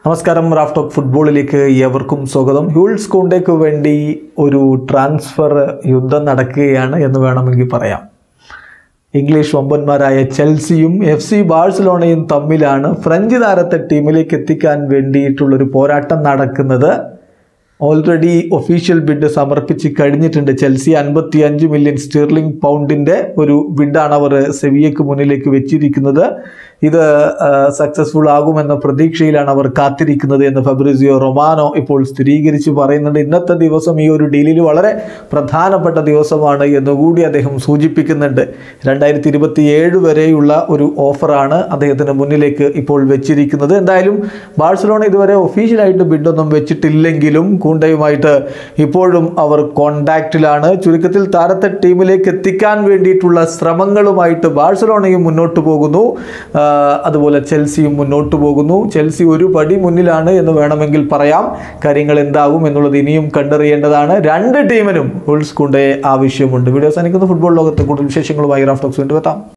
നമസ്കാരം Raf talk ഫുട്ബോളിലേക്ക് ഏവർക്കും സ്വാഗതം ഹ്യൂൾസ് കോണ്ടേക്ക് വേണ്ടി ഒരു ട്രാൻസ്ഫർ യുദ്ധം നടക്കുകയാണ് എന്ന് വേണമെങ്കിൽ പറയാം ഇംഗ്ലീഷ് വമ്പന്മാരായ ചെൽസിയും എഫ് സി ബാഴ്സലോണയും തമ്മിലാണ് ഫ്രഞ്ച് താരത്തെ ടീമിലേക്ക് എത്തിക്കാൻ വേണ്ടിയിട്ടുള്ളൊരു പോരാട്ടം നടക്കുന്നത് ഓൾറെഡി ഒഫീഷ്യൽ ബിഡ് സമർപ്പിച്ച് കഴിഞ്ഞിട്ടുണ്ട് ചെൽസി അൻപത്തി അഞ്ച് മില്യൺ സ്റ്റെർലിംഗ് പൗണ്ടിൻ്റെ ഒരു ബിഡാണ് അവർ സെവിയക്ക് മുന്നിലേക്ക് വെച്ചിരിക്കുന്നത് ഇത് സക്സസ്ഫുൾ ആകുമെന്ന പ്രതീക്ഷയിലാണ് അവർ കാത്തിരിക്കുന്നത് എന്ന് ഫബ്രിസിയോ റൊമാനോ ഇപ്പോൾ സ്ഥിരീകരിച്ച് പറയുന്നുണ്ട് ഇന്നത്തെ ദിവസം ഈ ഒരു ഡീലിൽ വളരെ പ്രധാനപ്പെട്ട ദിവസമാണ് എന്നുകൂടി അദ്ദേഹം സൂചിപ്പിക്കുന്നുണ്ട് രണ്ടായിരത്തി ഇരുപത്തി ഏഴ് വരെയുള്ള ഒരു ഓഫറാണ് അദ്ദേഹത്തിന് മുന്നിലേക്ക് ഇപ്പോൾ വെച്ചിരിക്കുന്നത് എന്തായാലും ബാഴ്സലോണ ഇതുവരെ ഒഫീഷ്യലായിട്ട് ബിഡൊന്നും വെച്ചിട്ടില്ലെങ്കിലും കൂണ്ടയുമായിട്ട് ഇപ്പോഴും അവർ കോണ്ടാക്റ്റിലാണ് ചുരുക്കത്തിൽ താരത്തെ ടീമിലേക്ക് എത്തിക്കാൻ വേണ്ടിയിട്ടുള്ള ശ്രമങ്ങളുമായിട്ട് ബാഴ്സലോണയും മുന്നോട്ട് പോകുന്നു ആ, അതുപോലെ ചെൽസിയും മുന്നോട്ട് പോകുന്നു ചെൽസി ഒരു പടി മുന്നിലാണ് എന്ന് വേണമെങ്കിൽ പറയാം കാര്യങ്ങൾ എന്താകും എന്നുള്ളത് ഇനിയും കണ്ടറിയേണ്ടതാണ് രണ്ട് ടീമിനും ഉൾസ് കുണ്ടയെ ആവശ്യമുണ്ട് വീഡിയോ അവസാനിക്കുന്ന ഫുട്ബോൾ ലോകത്തെ കൂടുതൽ വിശേഷങ്ങളുമായി റാഫ്റ്റോക്സ് വീണ്ടും എത്താം